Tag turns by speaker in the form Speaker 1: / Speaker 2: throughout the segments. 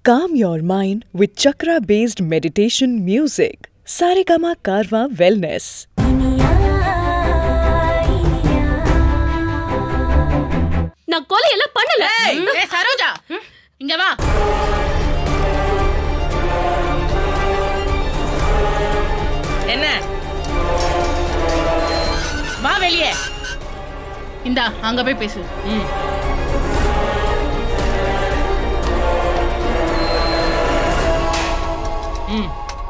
Speaker 1: Calm your mind with chakra based meditation music. Saregama Karwa Wellness.
Speaker 2: நான் கொலை எல்லாம் பண்ணல
Speaker 3: ஏய் சரோஜா இங்க வா என்ன வா வெளியே இந்தா அங்க போய் பேசு
Speaker 2: ம். ம்.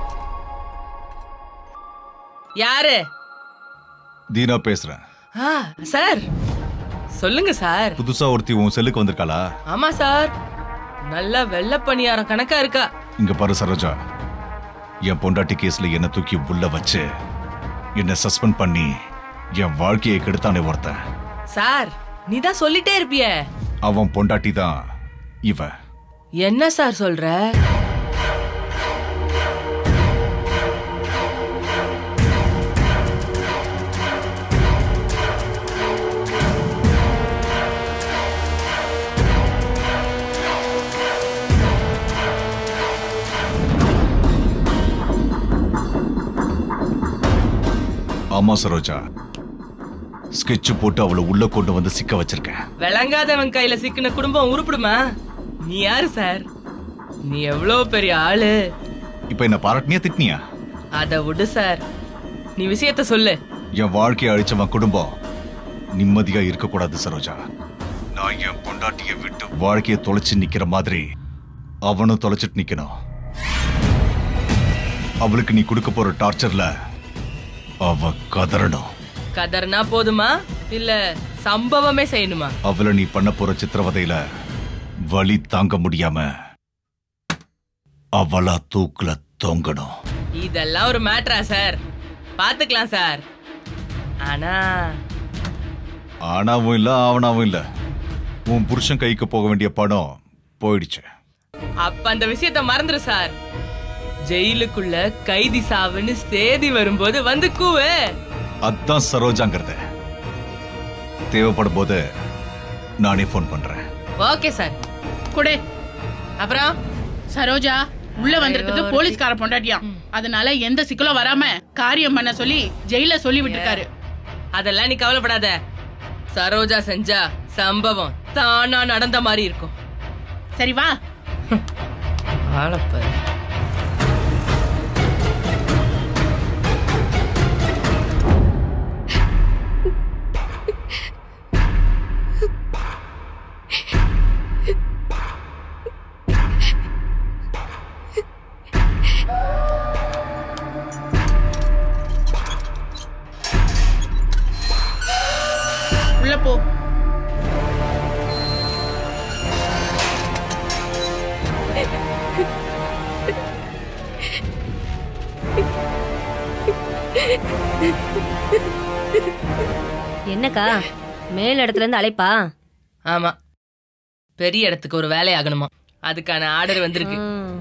Speaker 2: யாரு
Speaker 4: தீனா பேசுறேன்
Speaker 2: ஆ சார் சொல்லுங்க சார்
Speaker 4: புதுசா ஒருத்தி உன் செல்லுக்கு வந்திருக்காளா
Speaker 2: ஆமா சார் நல்ல வெள்ளை பணியாரம் கணக்கா இருக்கா
Speaker 4: இங்க பாரு சரோஜா என் பொண்டாட்டி கேஸ்ல என்ன தூக்கி உள்ள வச்சு என்ன சஸ்பெண்ட் பண்ணி என் வாழ்க்கையை கெடுத்தானே ஒருத்தன்
Speaker 2: சார் நீ தான் சொல்லிட்டே இருப்பிய
Speaker 4: அவன் பொண்டாட்டி தான் இவ
Speaker 2: என்ன சார் சொல்ற
Speaker 4: ஆமா சரோஜா ஸ்கெட்ச் போட்டு அவளை உள்ள கொண்டு வந்து சிக்க வச்சிருக்கேன்
Speaker 2: விளங்காதவன் கையில சிக்கின குடும்பம் உருப்பிடுமா நீ யாரு சார் நீ எவ்வளவு பெரிய ஆளு
Speaker 4: இப்ப என்ன பாராட்டினியா திட்டினியா
Speaker 2: அத விடு சார் நீ விஷயத்த சொல்லு
Speaker 4: என் வாழ்க்கையை அழிச்சவன் குடும்பம் நிம்மதியா இருக்கக்கூடாது சரோஜா நான் என் பொண்டாட்டியை விட்டு வாழ்க்கையை தொலைச்சு நிக்கிற மாதிரி அவனும் தொலைச்சிட்டு நிக்கணும் அவளுக்கு நீ கொடுக்க போற டார்ச்சர்ல அவ கதறணும்
Speaker 2: கதர்னா போதுமா இல்ல சம்பவமே செய்யணுமா
Speaker 4: அவளை நீ பண்ண போற சித்திரவதையில வலி தாங்க முடியாம அவளா தூக்குல தொங்கணும்
Speaker 2: இதெல்லாம் ஒரு மேட்ரா சார் பாத்துக்கலாம் சார் ஆனா
Speaker 4: ஆனாவும் இல்ல ஆவனாவும் இல்ல உன் புருஷன் கைக்கு போக வேண்டிய பணம் போயிடுச்சு
Speaker 2: அப்ப அந்த விஷயத்த மறந்துரு சார் ஜெயிலுக்குள்ள கைதி சாவுன்னு சேதி வரும்போது வந்து கூவு
Speaker 4: அதான் சரோஜாங்கிறது தேவைப்படும் போது நானே ஃபோன் பண்றேன்
Speaker 2: ஓகே சார்
Speaker 3: குடே
Speaker 2: அப்புறம்
Speaker 3: சரோஜா உள்ள வந்திருக்கிறது போலீஸ்கார பொண்டாட்டியா அதனால எந்த சிக்கலும் வராம காரியம் பண்ண சொல்லி ஜெயில சொல்லி விட்டுருக்காரு
Speaker 2: அதெல்லாம் நீ கவலைப்படாத சரோஜா செஞ்சா சம்பவம் தானா நடந்த மாதிரி இருக்கும்
Speaker 3: சரி வா
Speaker 2: ஆளப்பாரு
Speaker 3: உள்ள போ
Speaker 5: என்னக்கா மேல் இடத்துல இருந்து அழைப்பா
Speaker 2: ஆமா பெரிய இடத்துக்கு ஒரு வேலை ஆகணுமா அதுக்கான ஆர்டர் வந்திருக்கு
Speaker 5: ம்.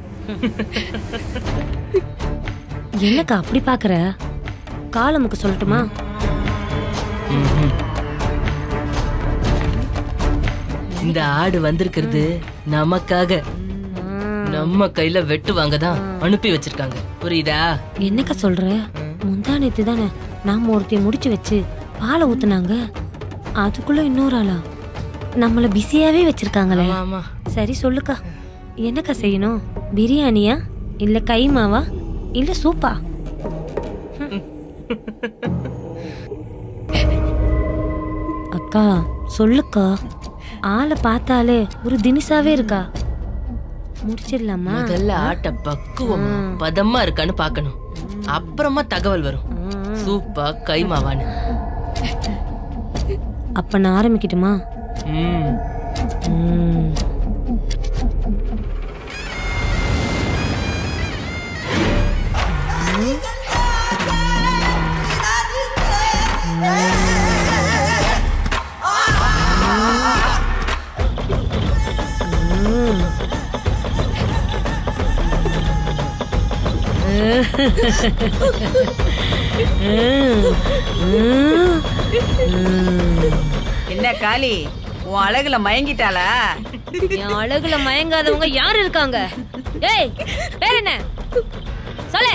Speaker 5: என்னக்கா அப்படி பாக்குற காலமுக்கு சொல்லட்டுமா
Speaker 2: இந்த ஆடு வந்திருக்கிறது நமக்காக நம்ம கையில வெட்டு வாங்க தான் அனுப்பி வச்சிருக்காங்க புரியுதா
Speaker 5: என்னக்கா சொல்ற முந்தா நேத்து தானே நாம ஒருத்தைய முடிச்சு வச்சு பாலை ஊத்துனாங்க அதுக்குள்ள இன்னொரு ஆளா நம்மள பிஸியாவே வச்சிருக்காங்களே
Speaker 2: ஆமா, ஆமா
Speaker 5: சரி சொல்லுக்கா என்னக்கா செய்யணும் பிரியாணியா இல்ல கைமாவா இல்ல சூப்பா அக்கா சொல்லுக்கா ஆளை பார்த்தாலே ஒரு தினிசாவே இருக்கா முடிச்சிடலாமா
Speaker 2: முதல்ல ஆட்ட பக்குவமா பதமா இருக்கான்னு பார்க்கணும் அப்புறமா தகவல் வரும் சூப்பா கைமாவான்னு
Speaker 5: அப்ப நான் ஆரம்பிக்கட்டுமா
Speaker 2: ம்
Speaker 5: ம்.
Speaker 6: என்ன காளி உன் அழகுல மயங்கிட்டாளா
Speaker 5: என் அழகுல மயங்காதவங்க யாரு இருக்காங்க ஏய் பேர் என்ன சொல்லு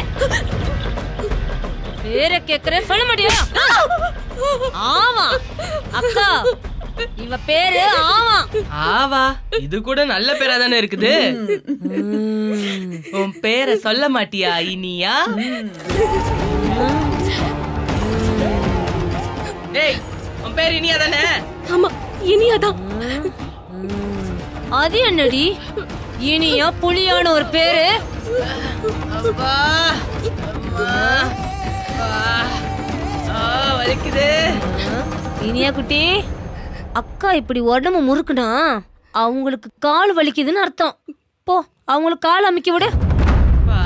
Speaker 5: பேரை கேக்குறேன் சொல்ல மாட்டியா ஆமா அக்கா இவ பேரு ஆமா
Speaker 2: ஆவா இது கூட நல்ல பேரா தானே இருக்குது உன் பேரை சொல்ல மாட்டியா இனியா டேய் உன் பேர் இனியா தானே
Speaker 6: ஆமா இனியாதான்
Speaker 5: அது என்னடி இனியா புலியான ஒரு பேரு
Speaker 2: அப்பா அம்மா அப்பா. ஆ, வலிக்குது
Speaker 5: இனியா குட்டி அக்கா இப்படி உடம்பு முறுக்குனா அவங்களுக்கு கால் வலிக்குதுன்னு அர்த்தம் போ அவங்களுக்கு கால் அமைக்க விடு
Speaker 2: அப்பா.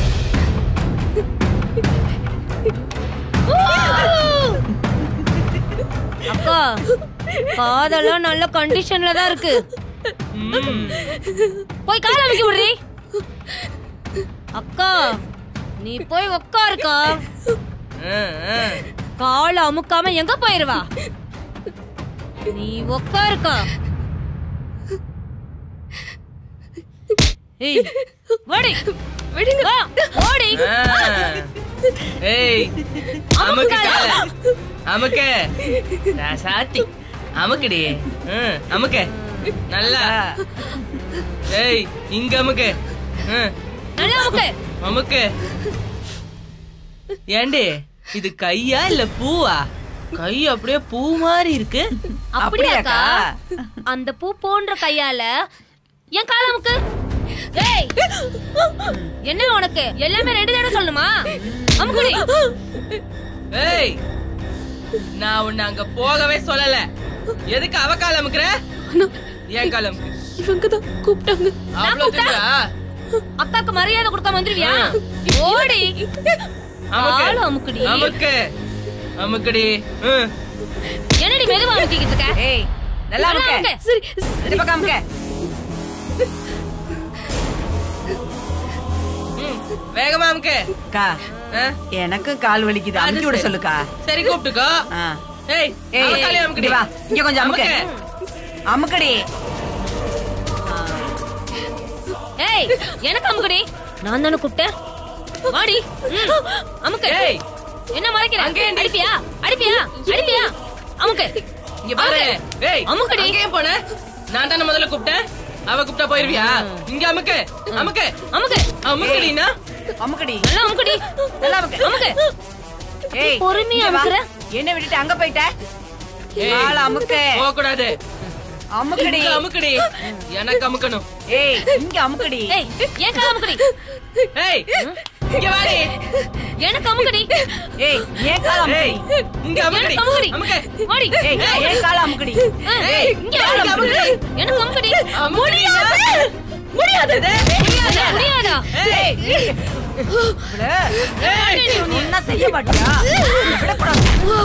Speaker 5: அக்கா காதெல்லாம் நல்ல கண்டிஷன்ல தான் இருக்கு
Speaker 2: ம்.
Speaker 5: போய் கால் அமைக்க விடுறி அக்கா நீ போய் உட்காருக்கா
Speaker 2: ஆ, ஆ.
Speaker 5: கால அமுக்காம எங்க போயிருவா நீ உட்காருக்கா ஏய் ஓடி
Speaker 6: விடுங்க
Speaker 5: வா, ஓடி
Speaker 2: ஆ. ஏய் அமுக்கு கால அமுக்க நான் சாத்தி அமுக்குடி ம், அமுக்க நல்லா ஏய் இங்க அமுக்கு ம்,
Speaker 5: நல்லா அமுக்கு
Speaker 2: அமுக்கு ஏண்டி இது கையா இல்ல பூவா கை அப்படியே பூ மாதிரி இருக்கு
Speaker 5: அப்படியாக்கா அந்த பூ போன்ற கையால என் கால அமுக்கு ஏய் என்ன உனக்கு எல்லாமே ரெண்டு தடவை சொல்லணுமா அமுக்குடி
Speaker 2: ஏய் நான் உன்னை அங்க போகவே சொல்லல எதுக்கு அவ கால் அமுக்குற ஏன் கால் அமுக்கு
Speaker 6: இவங்க தான் கூப்பிட்டாங்க
Speaker 2: அவ்வளவு தெரியா
Speaker 5: அக்காக்கு மரியாதை கொடுக்காம வந்துருவியா ஓடி
Speaker 2: அமுக்கு
Speaker 5: கால அமுக்குடி
Speaker 2: அமுக்கு அமுக்குடி ம்.
Speaker 5: என்னடி மெதுவா அமுக்கிக்கிட்டு இருக்க
Speaker 7: ஏய் நல்லா
Speaker 5: நல்லா
Speaker 7: அமுக்க
Speaker 5: அமுக்கு.
Speaker 6: சரி
Speaker 7: இந்த பக்கம் அமுக்க
Speaker 2: ம். வேகமா அமுக்கு
Speaker 7: அக்கா
Speaker 2: ஆ?
Speaker 7: எனக்கு கால் வலிக்குது
Speaker 2: அது
Speaker 7: அமுக்கி விட
Speaker 2: சரி.
Speaker 7: சொல்லுக்கா
Speaker 2: சரி கூப்பிட்டுக்கோ
Speaker 7: ஆ.
Speaker 2: ஏய்
Speaker 7: ஏய்,
Speaker 2: அவ
Speaker 7: ஏய்,
Speaker 2: காலையும் அமுக்குடி
Speaker 7: இங்க வா. இங்க கொஞ்சம் அமுக்கு. அமுக்கடி
Speaker 5: ஏய் எனக்கு அமுக்குடி நான் தானே கூப்பிட்டேன் வாடி ம், அமுக்கு
Speaker 2: ஏய்
Speaker 5: என்ன மறைக்கிற
Speaker 2: அங்கே ஏன்டி?
Speaker 5: அடிப்பியா அடிப்பியா அடிப்பியா அமுக்கு
Speaker 2: இங்க பாரு
Speaker 5: அமுக்கு.
Speaker 2: ஏய்
Speaker 5: அமுக்குடி.
Speaker 2: அங்க ஏன் போன நான் தானே முதல்ல கூப்பிட்டேன் அவ கூப்பிட்டா போயிருவியா இங்க அமுக்கு அமுக்கு
Speaker 5: அமுக்கு
Speaker 2: அமுக்குடினா
Speaker 7: அமுக்கடி
Speaker 5: நல்லா அமுக்குடி
Speaker 7: நல்லா அமுக்கு
Speaker 5: அமுக்கு
Speaker 7: ஏய்
Speaker 5: பொறுமையா
Speaker 7: இங்க வா.
Speaker 5: அமுக்குற.
Speaker 7: என்ன விட்டுட்டு அங்க போயிட்ட
Speaker 2: ஏய்.
Speaker 7: கால் அமுக்க
Speaker 2: போக கூடாது
Speaker 7: அமுக்கடி
Speaker 2: இங்க அமுக்குடி எனக்கு அமுக்கணும்
Speaker 7: ஏய் இங்க அமுக்கடி
Speaker 5: ஏய் ஏன் கால அமுக்குடி
Speaker 2: ஏய் இங்க வாடி
Speaker 5: எனக்கு அமுக்குடி
Speaker 7: ஏய் ஏன் கால்
Speaker 2: ஏய்
Speaker 7: அமுக்கடி
Speaker 2: இங்க அமுக்குடி
Speaker 5: எனக்கு அமுக்குடி
Speaker 2: அமுக்கு
Speaker 5: ஓடி
Speaker 7: ஏய் ஏன் கால் அமுக்கடி
Speaker 5: ஆ,
Speaker 2: ஏய்,
Speaker 5: இங்க
Speaker 2: எனக்கு
Speaker 5: வா.
Speaker 2: அமுக்குடி.
Speaker 5: எனக்கு அமுக்குடி
Speaker 2: அமுக்குடினா
Speaker 5: முடியாது முடியாதா முடியாதா
Speaker 7: ஏய் விடு.
Speaker 2: ஏய்
Speaker 7: நீ ஒண்ணும் செய்ய மாட்டியா விடக்கூடாது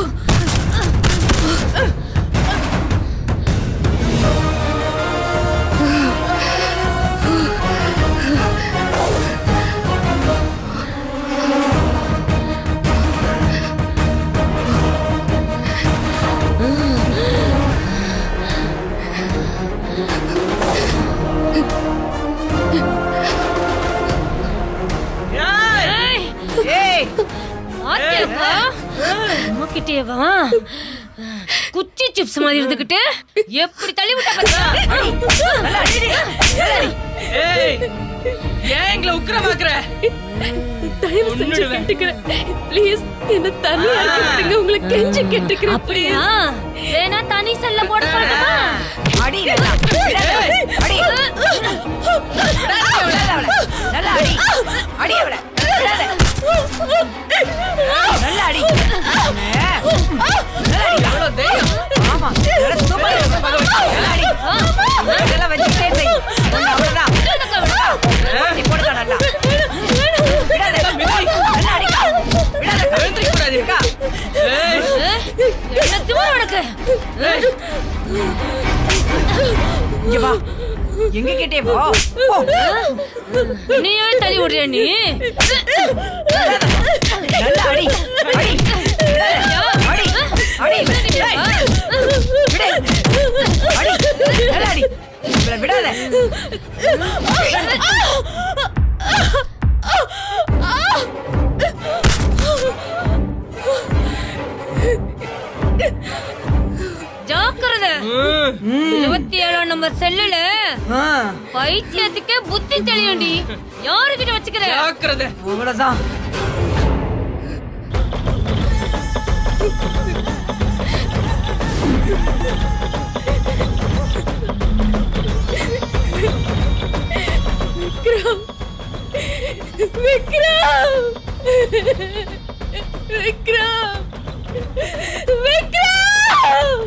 Speaker 2: ஏய்
Speaker 7: ஏய்
Speaker 5: ஆத்தியாக்கா அம்மாக்கிட்டே வா குச்சி சிப்ஸ் மாதிரி இருந்துகிட்டு எப்படி தள்ளி விட்டா பாத்தியா
Speaker 7: நல்லா அடிடி நல்லா அடி
Speaker 2: ஏய் ஏன் எங்களை உக்கிரமாக்குற
Speaker 6: தயவு செஞ்சு
Speaker 2: கொன்னுடுவேன்.
Speaker 6: கேட்டுக்கிறேன் ப்ளீஸ் என்ன தனியா இருக்க விடுங்க உங்களை கெஞ்சி கேட்டுக்கிறேன்
Speaker 5: அப்படியா வேணா தனி செல்ல போட சொல்லட்டுமா
Speaker 7: அடி நல்லா விடாத அவளை. அடி விடாத அவளை. நல்லா அடி அடி அவளை விடாத நல்லா அடி நல்லா அடி
Speaker 2: எவ்வளவு தைரியம்
Speaker 7: ஆமா நல்லா சூப்பரா இருக்கு. நல்லா அடி இதெல்லாம் வச்சுக்கிட்டே செய் ஒண்ணு அவ்வளவுதான் நீ போடுக்கா நல்லா விடாத நல்லா அடிக்கா விடாத
Speaker 2: எழுந்திருக்க கூடாது
Speaker 7: அக்கா
Speaker 2: ஏய்
Speaker 5: என்னத்துமா உனக்கு
Speaker 7: இங்க வா எங்க கிட்டே போ போ
Speaker 5: நீயே தள்ளி விடுறியா நீ
Speaker 7: நல்லா அடி அடி அடி அடி விடு. விடு. அடி நல்லா அடி இவளை விடாத
Speaker 5: ஜாக்கிரதை இருபத்தி ஏழாம் நம்பர் செல்லுல
Speaker 7: ஆ,
Speaker 5: பைத்தியத்துக்கே புத்தி தெளியும்டி யாருக்கிட்ட வச்சுக்கிற
Speaker 2: ஜாக்கிரதை
Speaker 7: அவ்வளவுதான்
Speaker 6: விக்ரம் விக்ரம் விக்ரம்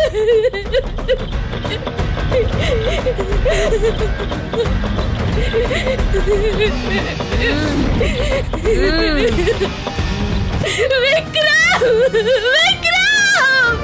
Speaker 6: விக்ரம் விக்ரம்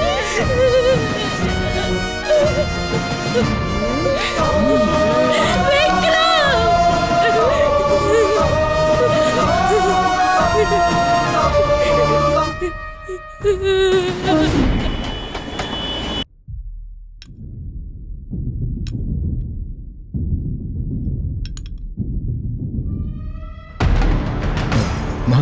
Speaker 8: மா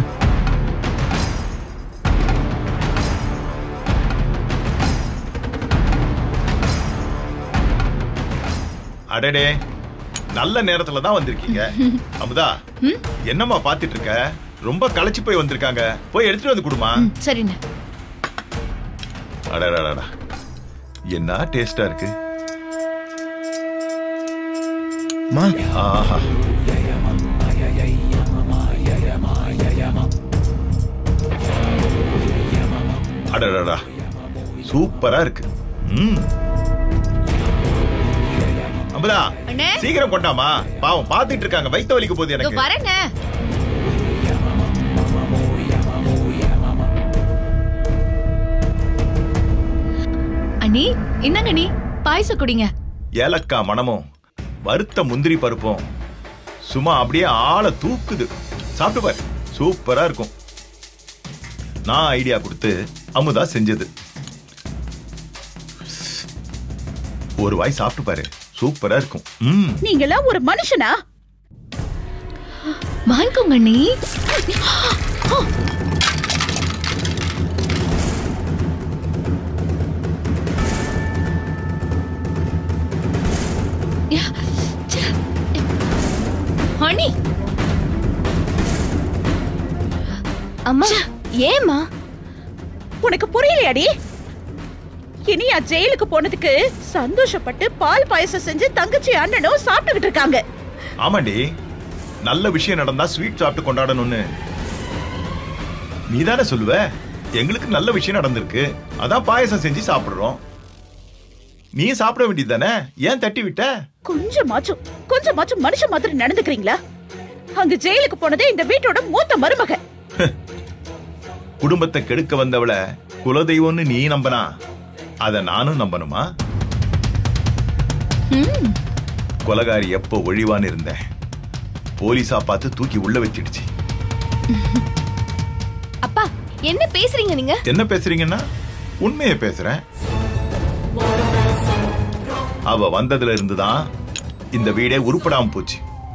Speaker 9: அடடே நல்ல நேரத்துல தான் வந்திருக்கீங்க அமுதா என்னம்மா பாத்துட்டு இருக்க ரொம்ப களைச்சு போய் வந்திருக்காங்க போய் எடுத்துட்டு வந்து கொடுமா
Speaker 3: சரிண்ணே
Speaker 9: அடடடடா என்ன டேஸ்டா இருக்கு
Speaker 8: மா
Speaker 9: ஆஹா அடடடா சூப்பரா இருக்கு ம் அமுதா
Speaker 3: அண்ணே.
Speaker 9: சீக்கிரம் கொண்டாமா பாவம் பாத்துட்டு இருக்காங்க வயித்த வலிக்க போகுது எனக்கு
Speaker 3: வரேண்ணே அண்ணி இந்தாங்க அண்ணி பாயசம் குடிங்க
Speaker 9: ஏலக்காய் மணமும் வறுத்த முந்திரி பருப்பும் சும்மா அப்படியே ஆளை தூக்குது சாப்பிட்டு பாரு சூப்பரா இருக்கும் நான் ஐடியா கொடுத்து அமுதா செஞ்சது ஒரு வாய் சாப்பிட்டு பாரு சூப்பரா இருக்கும் ம்
Speaker 3: நீங்களாம் ஒரு மனுஷனா வாங்கிக்கோங்க அண்ணி அண்ணி
Speaker 6: அம்மா ஏமா
Speaker 3: உனக்கு புரியலையாடி இனியா ஜெயிலுக்கு போனதுக்கு சந்தோஷப்பட்டு பால் பாயசம் செஞ்சு தங்கச்சி அண்ணனும் சாப்பிட்டுக்கிட்டு இருக்காங்க
Speaker 9: ஆமாண்டி நல்ல விஷயம் நடந்தா ஸ்வீட் சாப்பிட்டு கொண்டாடணும்னு நீதானே சொல்லுவ எங்களுக்கு நல்ல விஷயம் நடந்திருக்கு அதான் பாயசம் செஞ்சு சாப்பிடுறோம் நீ சாப்பிட வேண்டியது தானே ஏன் தட்டி விட்ட
Speaker 3: கொஞ்சமாச்சும் கொஞ்சமாச்சும் மனுஷ மாதிரி நடந்துக்கிறீங்களா அங்க ஜெயிலுக்கு போனதே இந்த வீட்டோட மூத்த மருமக
Speaker 9: குடும்பத்தை கெடுக்க வந்தவள குலதெய்வம்னு நீ நம்பனா அத நானும் நம்பணுமா கொலகாரி எப்போ ஒழிவான்னு இருந்தேன் போலீஸா பார்த்து தூக்கி உள்ள வச்சிடுச்சு
Speaker 6: அப்பா என்ன பேசுறீங்க நீங்க
Speaker 9: என்ன பேசுறீங்கன்னா உண்மையை பேசுறேன் அவ வந்ததுல இருந்துதான் இந்த வீடே உருப்படாம போச்சு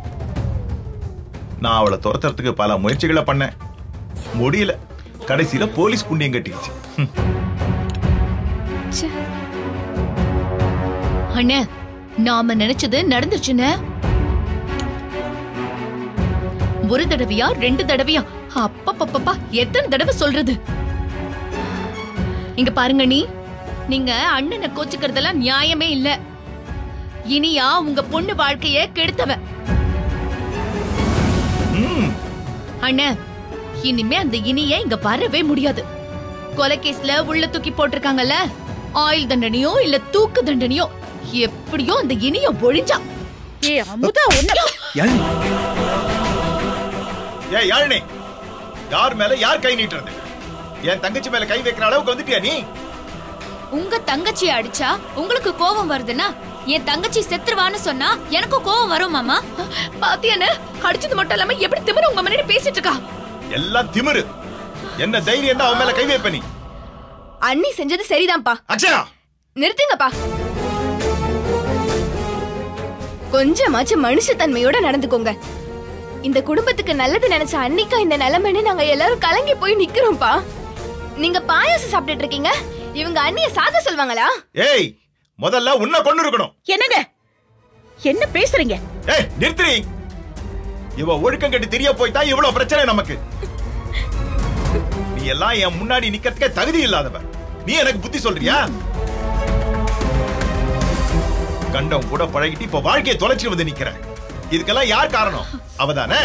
Speaker 9: நான் அவளை துரத்துறதுக்கு பல முயற்சிகளை பண்ணேன் முடியல கடைசியில போலீஸ் புண்ணியம் கட்டிக்கிச்சு ஹம்.
Speaker 3: அண்ணே நாம நினைச்சது நடந்துச்சுன்னு ஒரு தடவையா ரெண்டு தடவையா அப்பப்பப்பப்பா எத்தனை தடவை சொல்றது இங்க பாருங்க நீ நீங்க அண்ணனை கோச்சுக்கிறதெல்லாம் நியாயமே இல்ல இனியா உங்க பொண்ணு வாழ்க்கைய கெடுத்தவ
Speaker 9: ம்.
Speaker 3: அண்ணே இனிமே அந்த இனிய இங்க வரவே முடியாது கொலை கேஸ்ல உள்ள தூக்கி போட்டிருக்காங்கல்ல ஆயுள் தண்டனையோ இல்ல தூக்கு தண்டனையோ எப்படியோ அந்த இனிய ஒழிஞ்சா ஏ அமுதா ஒண்ணு
Speaker 8: யாழினி
Speaker 9: ஏய் யாழினி யார் மேல யார் கை நீட்டுறது என் தங்கச்சி மேல கை வைக்கிற அளவுக்கு வந்துட்டியா நீ
Speaker 6: உங்க தங்கச்சியை அடிச்சா உங்களுக்கு கோபம் வருதுன்னா என் தங்கச்சி செத்துருவான்னு சொன்னா எனக்கும் கோபம் வரும் மாமா
Speaker 3: பாத்தியானே அடிச்சது மட்டும் இல்லாம எப்படி திமிர உங்க முன்னாடி பேசிட்டு இருக்கா
Speaker 9: எல்லாம் திமிரு என்ன தைரியம் தான் அவன் மேல கை வைப்ப நீ
Speaker 6: அண்ணி செஞ்சது சரிதான்ப்பா
Speaker 9: அக்ஷயா
Speaker 6: நிறுத்துங்கப்பா கொஞ்சமாச்சும் மனுஷத்தன்மையோட நடந்துக்கோங்க இந்த குடும்பத்துக்கு நல்லது நினைச்ச அன்னிக்கா இந்த நிலைமைன்னு நாங்க எல்லாரும் கலங்கி போய் நிக்கிறோம்ப்பா நீங்க பாயாசம் சாப்பிட்டுட்டு இருக்கீங்க இவங்க அண்ணிய சாக சொல்வாங்களா
Speaker 9: ஏய் முதல்ல உன்னை கொண்டு இருக்கணும்
Speaker 10: என்னங்க என்ன பேசுறீங்க
Speaker 9: ஏய் நிறுத்துறி இவ ஒழுக்கம் கட்டி தெரிய போய்த்தா இவ்வளவு பிரச்சனை நமக்கு நீ எல்லாம் என் முன்னாடி நிக்கிறதுக்கே தகுதி இல்லாதவ நீ எனக்கு புத்தி சொல்றியா கண்டம் கூட பழகிட்டு இப்ப வாழ்க்கையை தொலைச்சு வந்து நிக்கிற இதுக்கெல்லாம் யார் காரணம் அவதானே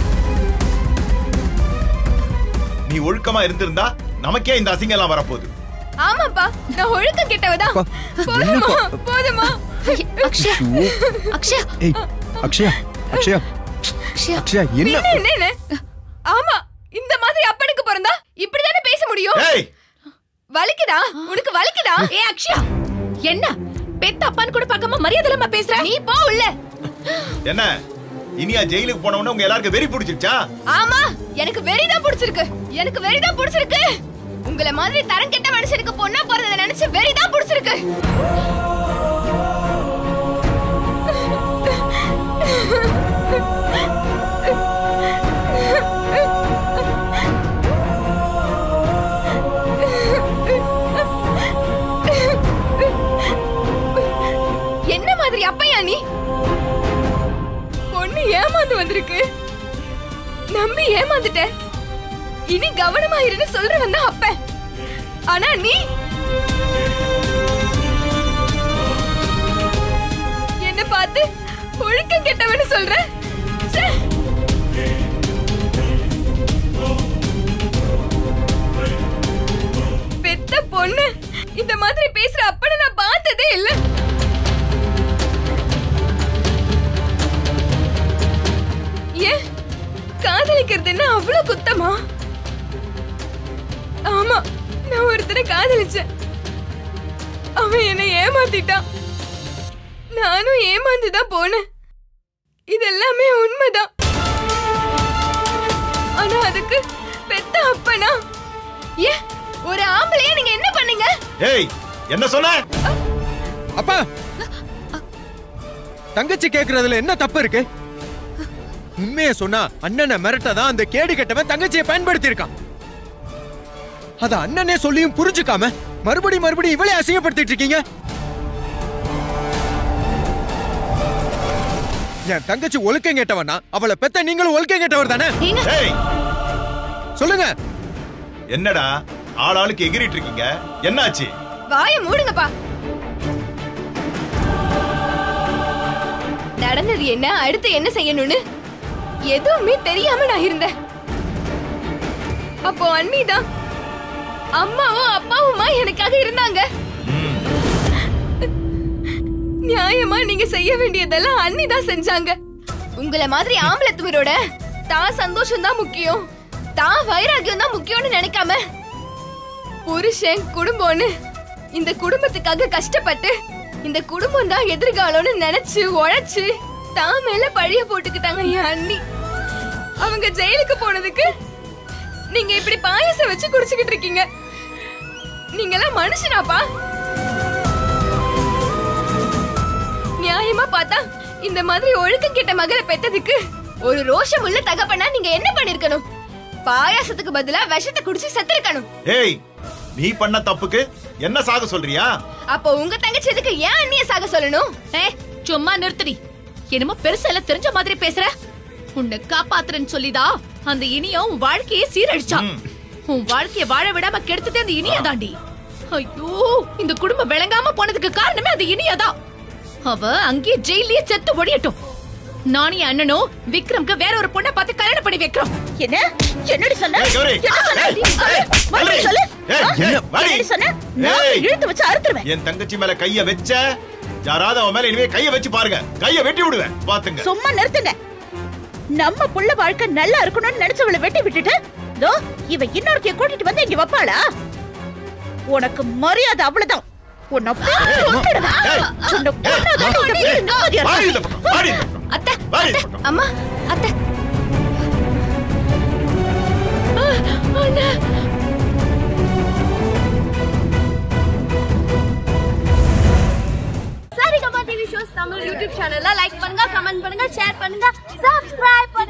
Speaker 9: நீ ஒழுக்கமா இருந்திருந்தா நமக்கே இந்த அசிங்கம் எல்லாம் வரப்போகுது
Speaker 6: ஆமாப்பா நான் ஒழுக்கம் கெட்டவதா போதுமா போதுமா
Speaker 8: அக்ஷயா
Speaker 6: அக்ஷயா
Speaker 8: ஏய் அக்ஷயா அக்ஷயா
Speaker 6: அக்ஷயா
Speaker 8: அக்ஷயா என்ன
Speaker 6: என்ன என்ன ஆமா இந்த மாதிரி அப்பனுக்கு பிறந்தா இப்படிதானே பேச முடியும்
Speaker 9: ஏய்
Speaker 6: வலிக்குதா உனக்கு வலிக்குதா
Speaker 3: ஏ அக்ஷயா என்ன பெத்த அப்பான்னு கூட பார்க்காம மரியாதை இல்லாம பேசுற
Speaker 6: நீ போ உள்ள
Speaker 9: என்ன இனியா ஜெயிலுக்கு போன உடனே உங்க எல்லாருக்கும் வெறி பிடிச்சிருச்சா
Speaker 6: ஆமா எனக்கு வெறிதான் பிடிச்சிருக்கு எனக்கு வெறிதான் பிடிச்சிருக்கு உங்கள மாதிரி தரம் கெட்ட மனுஷனுக்கு பொண்ணா பிறந்ததை நினைச்சு வெறிதான் பிடிச்சிருக்கு என்ன மாதிரி அப்பையா நீ பொண்ணு ஏமாந்து வந்திருக்கு நம்பி ஏமாந்துட்ட இனி கவனமா இருன்னு சொல்றவன் தான் அப்ப ஆனா நீ என்ன பார்த்து ஒழுக்கம் கெட்டவன்னு சொல்ற ச்சே. பெத்த பொண்ணு இந்த மாதிரி பேசுற அப்பனை நான் பார்த்ததே இல்ல ஏன் காதலிக்கிறது என்ன அவ்வளவு குத்தமா ஆமா நான் ஒருத்தனை காதலிச்சேன் அவன் என்னை ஏமாத்திட்டான் நானும் ஏமாந்துதான் போனேன் இதெல்லாமே உண்மைதான் ஆனா அதுக்கு பெத்த அப்பனா ஏன் ஒரு ஆம்பளைய நீங்க என்ன பண்ணீங்க
Speaker 9: ஏய் என்ன சொன்ன
Speaker 8: அப்பா தங்கச்சி கேக்குறதுல என்ன தப்பு இருக்கு உண்மைய சொன்னா அண்ணனை மிரட்டதான் அந்த கேடு கெட்டவன் தங்கச்சியை பயன்படுத்தி இருக்கான் அத அண்ணனே சொல்லியும் புரிஞ்சுக்காம மறுபடி மறுபடி இவளே அசிங்கப்படுத்திட்டு இருக்கீங்க என் தங்கச்சி ஒழுக்கம் கேட்டவனா அவளை பெத்த நீங்களும் ஒழுக்கம் கேட்டவர் தானே
Speaker 9: ஏய்
Speaker 8: சொல்லுங்க
Speaker 9: என்னடா ஆளாளுக்கு எகிரிட்டு இருக்கீங்க என்னாச்சு
Speaker 6: வாய மூடுங்கப்பா நடந்தது என்ன அடுத்து என்ன செய்யணும்னு எதுவுமே தெரியாம நான் இருந்தேன் அப்போ அண்ணிதான் அம்மாவும் அப்பாவுமா எனக்காக இருந்தாங்க நியாயமா நீங்க செய்ய வேண்டியதெல்லாம் அண்ணி தான் செஞ்சாங்க உங்கள மாதிரி ஆம்பளை துவரோட தான் சந்தோஷம் தான் முக்கியம் தான் வைராகியம் தான் முக்கியம்னு நினைக்காம புருஷன் குடும்பம்னு இந்த குடும்பத்துக்காக கஷ்டப்பட்டு இந்த குடும்பம் தான் எதிர்காலம்னு நினைச்சு உழைச்சு தான் மேல பழிய போட்டுக்கிட்டாங்க என் அண்ணி அவங்க ஜெயிலுக்கு போனதுக்கு நீங்க இப்படி பாயசம் வச்சு குடிச்சுக்கிட்டு இருக்கீங்க நீங்கெல்லாம் மனுஷனாப்பா நியாயமா பார்த்தா இந்த மாதிரி ஒழுக்கம் கெட்ட மகளை பெத்ததுக்கு ஒரு ரோஷம் உள்ள தகப்பனா நீங்க என்ன பண்ணிருக்கணும் பாயாசத்துக்கு பதிலா விஷத்தை குடிச்சு செத்துருக்கணும்
Speaker 9: ஏய் நீ பண்ண தப்புக்கு என்ன சாக சொல்றியா
Speaker 6: அப்போ உங்க தங்கச்சி எதுக்கு ஏன் அண்ணிய சாக சொல்லணும்
Speaker 3: ஏ சும்மா நிறுத்துடி என்னமோ பெருசா எல்லாம் தெரிஞ்ச மாதிரி பேசுற உன்னை காப்பாத்துறேன்னு சொல்லிதா அந்த இனியும் உன் வாழ்க்கையை சீரழிச்சா உன் வாழ்க்கைய வாழ விடாம கெடுத்ததே அந்த இனிய தாண்டி ஐயோ இந்த குடும்பம் விளங்காம போனதுக்கு காரணமே அந்த இனியதான் அவ அங்கேயே ஜெயிலே செத்து ஒழியட்டும் நானும் என் அண்ணனும் விக்ரம்க்கு வேற ஒரு பொண்ணை பார்த்து கல்யாணம் பண்ணி வைக்கிறோம்
Speaker 10: என்ன என்னடி சொன்ன
Speaker 9: ஏய், கௌரி.
Speaker 10: என்ன சொன்ன
Speaker 9: ஏய்,
Speaker 10: சொல்லு
Speaker 9: ஏய்,
Speaker 10: மறுபடியும்
Speaker 9: ஏய்,
Speaker 10: சொல்லு
Speaker 9: ஏய்,
Speaker 10: ஆ?
Speaker 9: ஏய், வாடி.
Speaker 10: என்னடி சொன்ன நான்
Speaker 9: ஏய்.
Speaker 10: இழுத்து வச்சு அறுத்துருவேன்
Speaker 9: என் தங்கச்சி மேல கைய வச்ச யாராவது அவன் மேல இனிமே கைய வச்சு பாருங்க கைய வெட்டி விடுவேன் பாத்துங்க
Speaker 10: சும்மா நிறுத்துங்க நம்ம புள்ள வாழ்க்கை நல்லா இருக்கணும்னு நினைச்சவளை வெட்டி விட்டுட்டு தோ இவ இன்னொருத்தைய கூட்டிட்டு வந்து இங்க வப்பாளா உனக்கு மரியாதை அவ்வளவுதான் உன்னை போட்டு கொன்னுடுவேன். உன்னை கொன்னாதான் இந்த வீடு நிம்மதியா
Speaker 9: வாடி இந்த
Speaker 10: இருக்கும்.
Speaker 9: பக்கம், வாடி இந்த பக்கம்.
Speaker 6: அத்தை
Speaker 9: வாடி இந்த பக்கம்.
Speaker 6: அம்மா அத்தை
Speaker 5: Saregama TV shows Tamil YouTube சேனல்ல லைக் பண்ணுங்க கமெண்ட் பண்ணுங்க ஷேர் பண்ணுங்க சப்ஸ்கிரைப்